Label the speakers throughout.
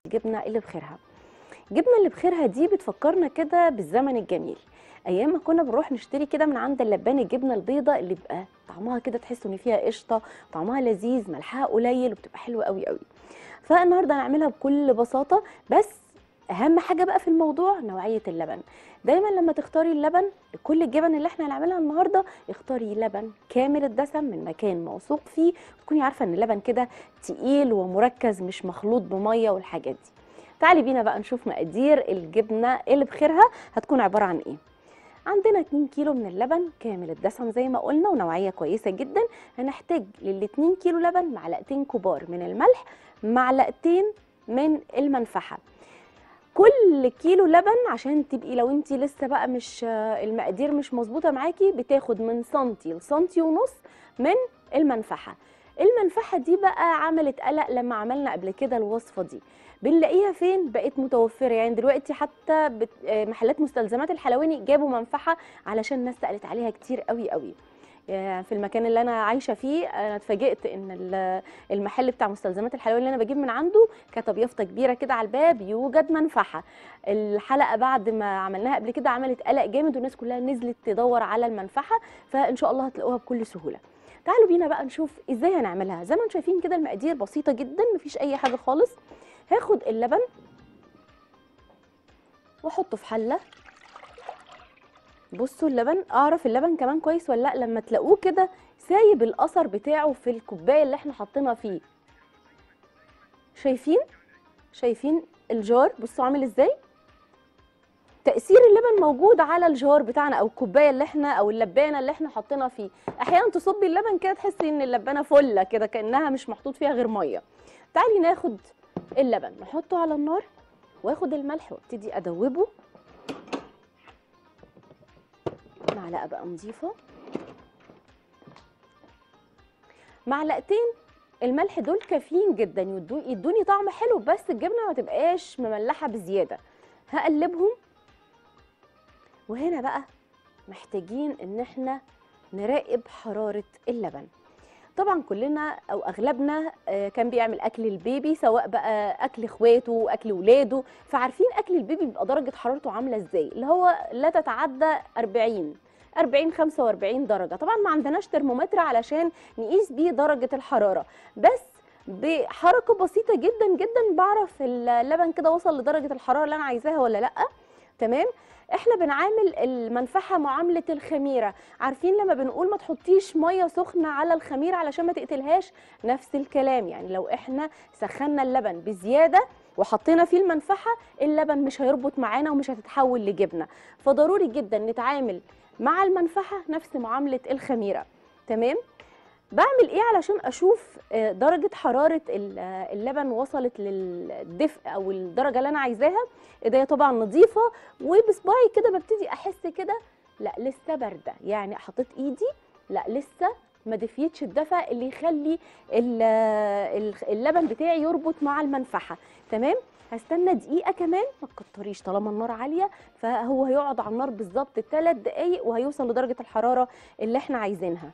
Speaker 1: جبنه اللي بخيرها جبنه اللي بخيرها دي بتفكرنا كده بالزمن الجميل ايام ما كنا بنروح نشتري كده من عند اللبان الجبنه البيضاء اللي بيبقى طعمها كده تحس ان فيها قشطه طعمها لذيذ ملحها قليل وبتبقى حلوه قوي قوي فالنهارده هنعملها بكل بساطه بس اهم حاجه بقى في الموضوع نوعيه اللبن دايما لما تختاري اللبن لكل الجبن اللي احنا هنعملها النهارده اختاري لبن كامل الدسم من مكان موثوق فيه تكوني عارفه ان اللبن كده تقيل ومركز مش مخلوط بميه والحاجات دي تعالي بينا بقى نشوف مقادير الجبنه اللي بخيرها هتكون عباره عن ايه عندنا 2 كيلو من اللبن كامل الدسم زي ما قلنا ونوعيه كويسه جدا هنحتاج لل 2 كيلو لبن معلقتين كبار من الملح معلقتين من المنفحه كل كيلو لبن عشان تبقي لو انت لسه بقى مش المقادير مش مظبوطه معاكي بتاخد من سنتي لسنتي ونص من المنفحه المنفحه دي بقى عملت قلق لما عملنا قبل كده الوصفه دي بنلاقيها فين بقت متوفره يعني دلوقتي حتى بت... محلات مستلزمات الحلواني جابوا منفحه علشان الناس سالت عليها كتير قوي قوي يعني في المكان اللي انا عايشه فيه انا اتفاجئت ان المحل بتاع مستلزمات الحلواني اللي انا بجيب من عنده كتب يافطه كبيره كده على الباب يوجد منفحه الحلقه بعد ما عملناها قبل كده عملت قلق جامد والناس كلها نزلت تدور على المنفحه فان شاء الله هتلاقوها بكل سهوله تعالوا بينا بقى نشوف ازاي هنعملها زي ما انتم شايفين كده المقادير بسيطه جدا مفيش اي حاجه خالص هاخد اللبن واحطه في حله بصوا اللبن اعرف اللبن كمان كويس ولا لا لما تلاقوه كده سايب الاثر بتاعه في الكوبايه اللي احنا حاطينها فيه شايفين شايفين الجار بصوا عامل ازاي تاثير اللبن موجود على الجار بتاعنا او الكوبايه اللي احنا او اللبانه اللي احنا حاطينها فيه احيانا تصبي اللبن كده تحسي ان اللبانه فله كده كانها مش محطوط فيها غير ميه تعالي ناخد اللبن نحطه على النار واخد الملح وابتدي ادوبه معلقه بقى نظيفه معلقتين الملح دول كافيين جدا يدوني طعم حلو بس الجبنه ما تبقاش مملحه بزياده هقلبهم وهنا بقى محتاجين ان احنا نراقب حراره اللبن طبعا كلنا او اغلبنا كان بيعمل اكل البيبي سواء بقى اكل اخواته اكل ولاده فعارفين اكل البيبي بيبقى درجه حرارته عامله ازاي اللي هو لا تتعدى 40 40 45 درجه طبعا ما عندناش ترمومتر علشان نقيس بيه درجه الحراره بس بحركه بسيطه جدا جدا بعرف اللبن كده وصل لدرجه الحراره اللي انا عايزاها ولا لا تمام احنا بنعامل المنفحه معامله الخميره عارفين لما بنقول ما تحطيش ميه سخنه على الخميره علشان ما تقتلهاش نفس الكلام يعني لو احنا سخنا اللبن بزياده وحطينا فيه المنفحه اللبن مش هيربط معانا ومش هتتحول لجبنه فضروري جدا نتعامل مع المنفحه نفس معامله الخميره تمام بعمل ايه علشان اشوف درجه حراره اللبن وصلت للدفء او الدرجه اللي انا عايزاها ايديا طبعا نظيفه وبصباعي كده ببتدي احس كده لا لسه بارده يعني حطيت ايدي لا لسه ما دفيتش الدفى اللي يخلي اللبن بتاعي يربط مع المنفحه تمام هستنى دقيقه كمان ما تكتريش طالما النار عاليه فهو هيقعد على النار بالظبط 3 دقايق وهيوصل لدرجه الحراره اللي احنا عايزينها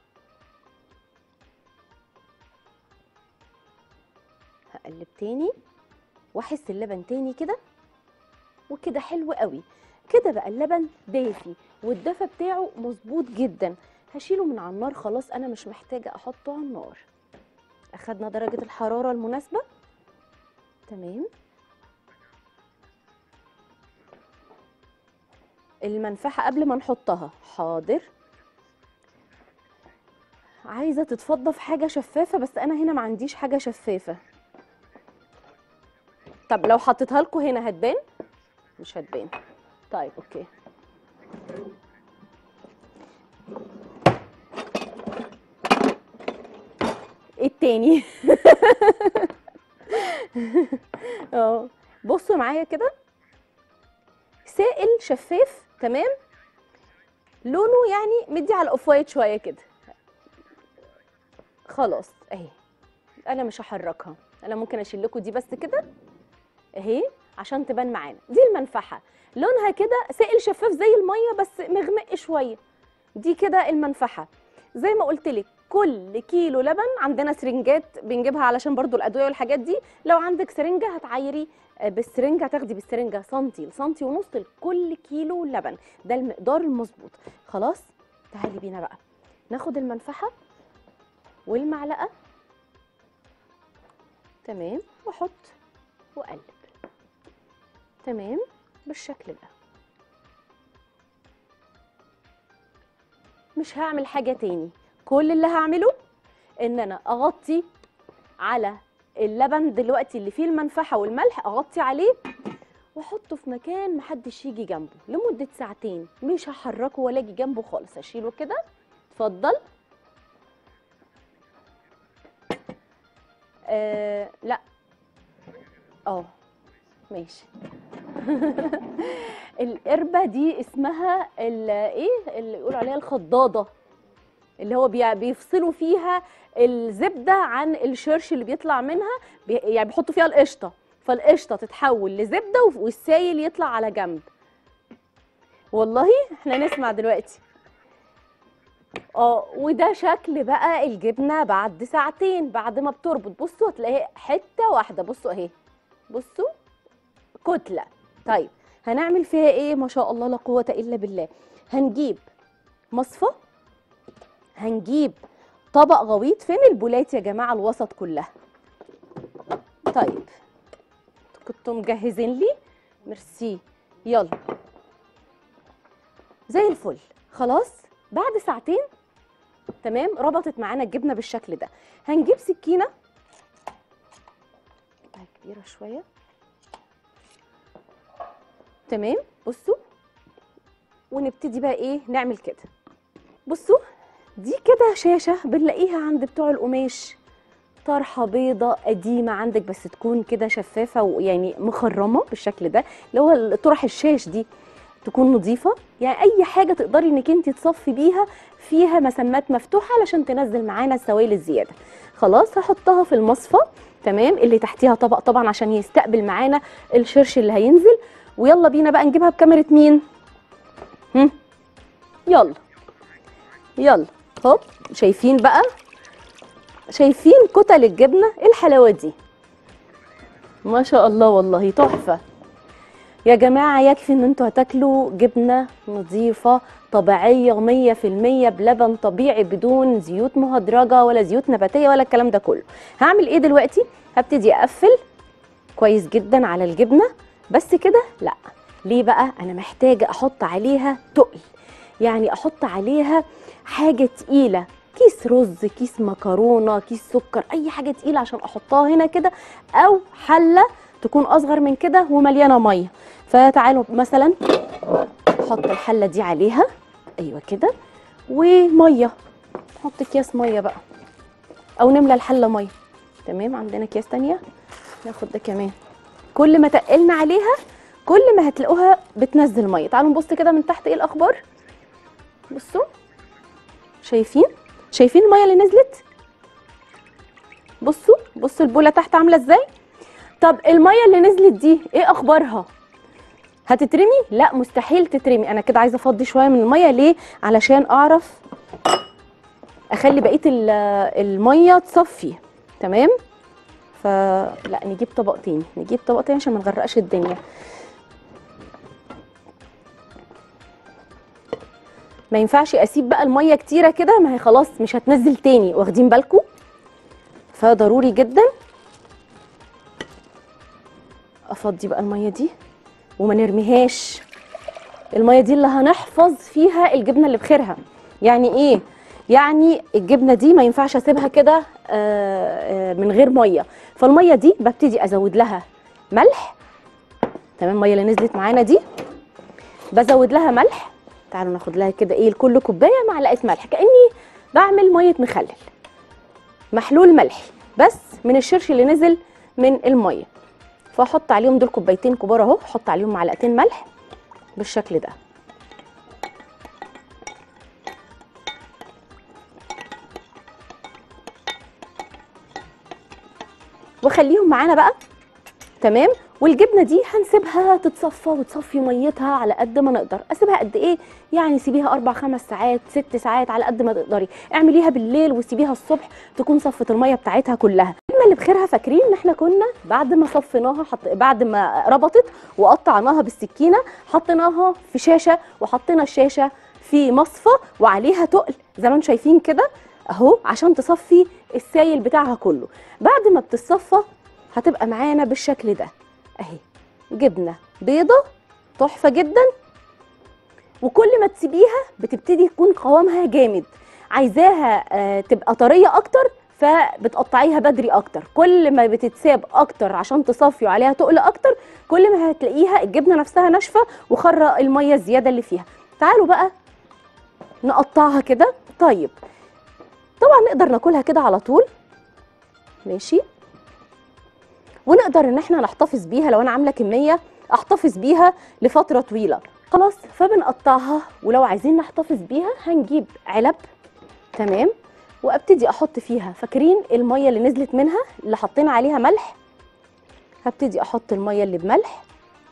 Speaker 1: هقلب تاني واحس اللبن تاني كده وكده حلو قوي كده بقى اللبن دافي والدفى بتاعه مظبوط جدا هشيله من على النار خلاص انا مش محتاجه احطه على النار اخدنا درجه الحراره المناسبه تمام المنفحه قبل ما نحطها حاضر عايزه تتفضى في حاجه شفافه بس انا هنا ما عنديش حاجه شفافه طب لو حطيتها لكم هنا هتبان مش هتبان طيب اوكي ايه التاني اه بصوا معايا كده سائل شفاف تمام لونه يعني مدي على الاوف وايت شويه كده خلاص اهي انا مش هحركها انا ممكن اشيل لكم دي بس كده اهي عشان تبان معانا دي المنفحه لونها كده سائل شفاف زي الميه بس مغمق شويه دي كده المنفحه زي ما قلت لك كل كيلو لبن عندنا سرنجات بنجيبها علشان برضو الادويه والحاجات دي لو عندك سرنجه هتعايري آه، بالسرنجه هتاخدي بالسرنجه سنتي لسنتي ونص لكل كيلو لبن ده المقدار المظبوط خلاص تعالي بينا بقى ناخد المنفحه والمعلقه تمام واحط واقلب تمام بالشكل ده مش هعمل حاجه تاني كل اللي هعمله ان انا اغطي على اللبن دلوقتي اللي فيه المنفعه والملح اغطي عليه واحطه في مكان محدش يجي جنبه لمده ساعتين مش هحركه ولا اجي جنبه خالص اشيله كده اتفضل آه لا اه ماشي القربة دي اسمها ال- ايه اللي يقولوا عليها الخضاضة اللي هو بي- بيفصلوا فيها الزبدة عن الشرش اللي بيطلع منها بي يعني بيحطوا فيها القشطة فالقشطة تتحول لزبدة وف- والسايل يطلع على جنب والله احنا نسمع دلوقتي اه وده شكل بقى الجبنة بعد ساعتين بعد ما بتربط بصوا هتلاقي حتة واحدة بصوا اهي بصوا كتلة طيب هنعمل فيها ايه ما شاء الله لا قوة الا بالله هنجيب مصفى هنجيب طبق غويط فين البولات يا جماعة الوسط كلها طيب كنتوا مجهزين لي ميرسي يلا زي الفل خلاص بعد ساعتين تمام ربطت معانا الجبنه بالشكل ده هنجيب سكينه آه، كبيره شويه تمام بصوا ونبتدي بقى ايه نعمل كده بصوا دي كده شاشه بنلاقيها عند بتوع القماش طرحه بيضه قديمه عندك بس تكون كده شفافه ويعني مخرمه بالشكل ده اللي هو طرح الشاش دي تكون نظيفه يعني اي حاجه تقدري انك انت تصفي بيها فيها مسامات مفتوحه علشان تنزل معانا السوائل الزياده خلاص هحطها في المصفى تمام اللي تحتيها طبق طبعا عشان يستقبل معانا الشرش اللي هينزل ويلا بينا بقى نجيبها بكاميرا مين هم يلا يلا هوب شايفين بقى شايفين كتل الجبنه إيه الحلاوه دي ما شاء الله والله تحفه يا جماعة يكفي ان انتوا هتاكلوا جبنة نظيفة طبيعية ومية في المية بلبن طبيعي بدون زيوت مهدرجة ولا زيوت نباتية ولا الكلام ده كله هعمل ايه دلوقتي هبتدي اقفل كويس جدا على الجبنة بس كده لا ليه بقى انا محتاجة احط عليها تقل يعني احط عليها حاجة تقيلة كيس رز كيس مكرونة كيس سكر اي حاجة تقيلة عشان احطها هنا كده او حلة تكون اصغر من كده ومليانة مية فتعالوا مثلا نحط الحله دي عليها ايوه كده وميه نحط اكياس ميه بقى او نملى الحله ميه تمام عندنا اكياس تانية ناخد ده كمان كل ما تقلنا عليها كل ما هتلاقوها بتنزل ميه تعالوا نبص كده من تحت ايه الاخبار بصوا شايفين شايفين الميه اللي نزلت بصوا بصوا البوله تحت عامله ازاي طب الميه اللي نزلت دي ايه اخبارها هتترمي لا مستحيل تترمي انا كده عايزه افضي شويه من الميه ليه علشان اعرف اخلي بقيه ال- الميه تصفي تمام فلا نجيب طبق تاني نجيب طبق تاني عشان ما نغرقش الدنيا ما ينفعش اسيب بقى الميه كتيره كده ما هي خلاص مش هتنزل تاني واخدين بالكم فضروري جدا افضي بقى الميه دي وما نرميهاش الميه دي اللي هنحفظ فيها الجبنه اللي بخيرها يعني ايه يعني الجبنه دي ما ينفعش اسيبها كده آه، آه، من غير ميه فالميه دي ببتدي ازود لها ملح تمام الميه اللي نزلت معانا دي بزود لها ملح تعالوا ناخد لها كده ايه لكل كوبايه معلقه ملح كاني بعمل ميه مخلل محلول ملحي بس من الشرش اللي نزل من الميه فاحط عليهم دول كوبايتين كبار اهو احط عليهم معلقتين ملح بالشكل ده واخليهم معانا بقى تمام والجبنه دي هنسيبها تتصفى وتصفي ميتها على قد ما نقدر اسيبها قد ايه يعني سيبيها اربع خمس ساعات ست ساعات على قد ما تقدري اعمليها بالليل وسيبيها الصبح تكون صفت الميه بتاعتها كلها الجبنه اللي بخيرها فاكرين ان احنا كنا بعد ما صفيناها حط بعد ما ربطت وقطعناها بالسكينه حطيناها في شاشه وحطينا الشاشه في مصفى وعليها تقل زي ما انتم شايفين كده اهو عشان تصفي السايل بتاعها كله بعد ما بتتصفى هتبقى معانا بالشكل ده اهي جبنه بيضه تحفه جدا وكل ما تسيبيها بتبتدي يكون قوامها جامد عايزاها آه، تبقى طريه اكتر فبتقطعيها بدري اكتر كل ما بتتساب اكتر عشان تصفي وعليها تقل اكتر كل ما هتلاقيها الجبنه نفسها ناشفه وخرة الميه الزياده اللي فيها تعالوا بقى نقطعها كده طيب طبعا نقدر ناكلها كده على طول ماشي ونقدر ان احنا نحتفظ بيها لو انا عامله كميه احتفظ بيها لفتره طويله خلاص فبنقطعها ولو عايزين نحتفظ بيها هنجيب علب تمام وابتدي احط فيها فاكرين الميه اللي نزلت منها اللي حطينا عليها ملح هبتدي احط الميه اللي بملح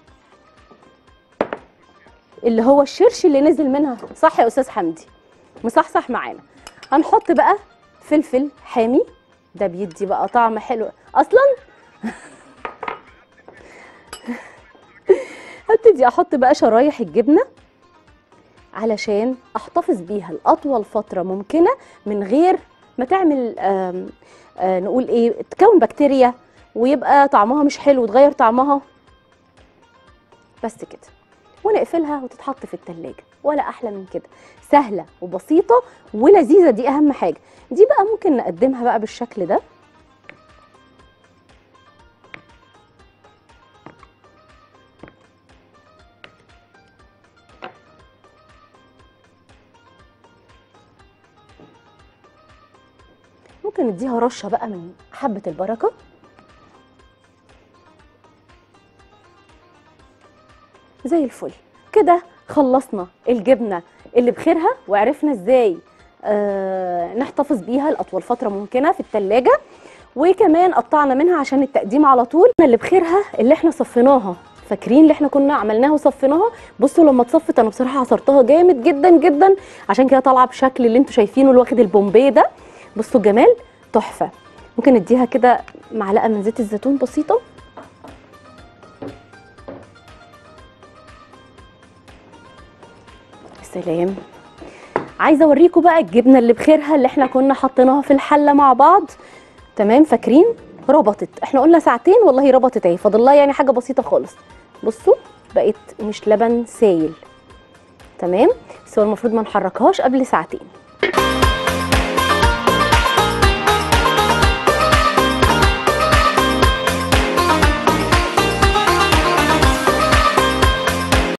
Speaker 1: اللي هو الشرش اللي نزل منها صح يا استاذ حمدي مصحصح معانا هنحط بقى فلفل حامي ده بيدي بقى طعم حلو اصلا هبتدي احط بقى شرايح الجبنه علشان احتفظ بيها لاطول فتره ممكنه من غير ما تعمل آم، آه، نقول ايه تكون بكتيريا ويبقى طعمها مش حلو وتغير طعمها بس كده ونقفلها وتتحط في التلاجة ولا احلى من كده سهله وبسيطه ولذيذه دي اهم حاجه دي بقى ممكن نقدمها بقى بالشكل ده ممكن نديها رشه بقى من حبه البركه زي الفل كده خلصنا الجبنه اللي بخيرها وعرفنا ازاي آه نحتفظ بيها لاطول فتره ممكنه في التلاجة وكمان قطعنا منها عشان التقديم على طول اللي بخيرها اللي احنا صفيناها فاكرين اللي احنا كنا عملناها وصفيناها بصوا لما اتصفت انا بصراحه عصرتها جامد جدا جدا عشان كده طالعه بشكل اللي انتوا شايفينه اللي واخد البومبي ده بصوا الجمال تحفه ممكن نديها كده معلقه من زيت الزيتون بسيطه سلام عايزه اوريكم بقى الجبنه اللي بخيرها اللي احنا كنا حاطيناها في الحله مع بعض تمام فاكرين ربطت احنا قلنا ساعتين والله ربطت اهي فاضل لها يعني حاجه بسيطه خالص بصوا بقت مش لبن سايل تمام بس هو المفروض ما نحركهاش قبل ساعتين